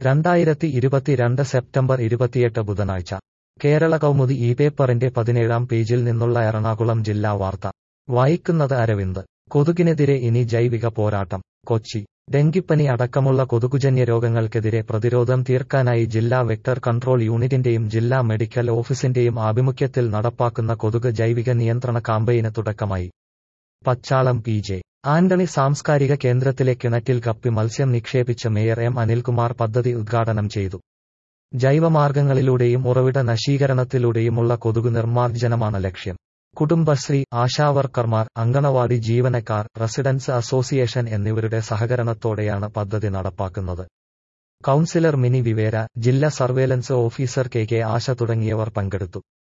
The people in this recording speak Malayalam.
രണ്ടായിരത്തി ഇരുപത്തിരണ്ട് സെപ്റ്റംബർ ഇരുപത്തിയെട്ട് ബുധനാഴ്ച കേരള കൗമുദി ഈ പേപ്പറിന്റെ പതിനേഴാം പേജിൽ നിന്നുള്ള എറണാകുളം ജില്ലാ വാർത്ത വായിക്കുന്നത് അരവിന്ദ് കൊതുകിനെതിരെ ഇനി ജൈവിക പോരാട്ടം കൊച്ചി ഡെങ്കിപ്പനി അടക്കമുള്ള കൊതുകുജന്യ രോഗങ്ങൾക്കെതിരെ പ്രതിരോധം തീർക്കാനായി ജില്ലാ വെക്ടർ കൺട്രോൾ യൂണിറ്റിന്റെയും ജില്ലാ മെഡിക്കൽ ഓഫീസിന്റെയും ആഭിമുഖ്യത്തിൽ നടപ്പാക്കുന്ന കൊതുക് ജൈവിക നിയന്ത്രണ കാമ്പയിന് തുടക്കമായി പച്ചാളം പി ജെ ആന്റണി സാംസ്കാരിക കേന്ദ്രത്തിലെ കിണറ്റിൽ കപ്പി മത്സ്യം നിക്ഷേപിച്ച് മേയർ എം അനിൽകുമാർ പദ്ധതി ഉദ്ഘാടനം ചെയ്തു ജൈവമാർഗങ്ങളിലൂടെയും ഉറവിട നശീകരണത്തിലൂടെയുമുള്ള കൊതുകു നിർമ്മാർജ്ജനമാണ് ലക്ഷ്യം കുടുംബശ്രീ ആശാവർക്കർമാർ അങ്കണവാടി ജീവനക്കാർ റെസിഡൻസ് അസോസിയേഷൻ എന്നിവരുടെ സഹകരണത്തോടെയാണ് പദ്ധതി നടപ്പാക്കുന്നത് കൌൺസിലർ മിനി വിവേര ജില്ലാ surveillance officer K K Asha തുടങ്ങിയവർ പങ്കെടുത്തു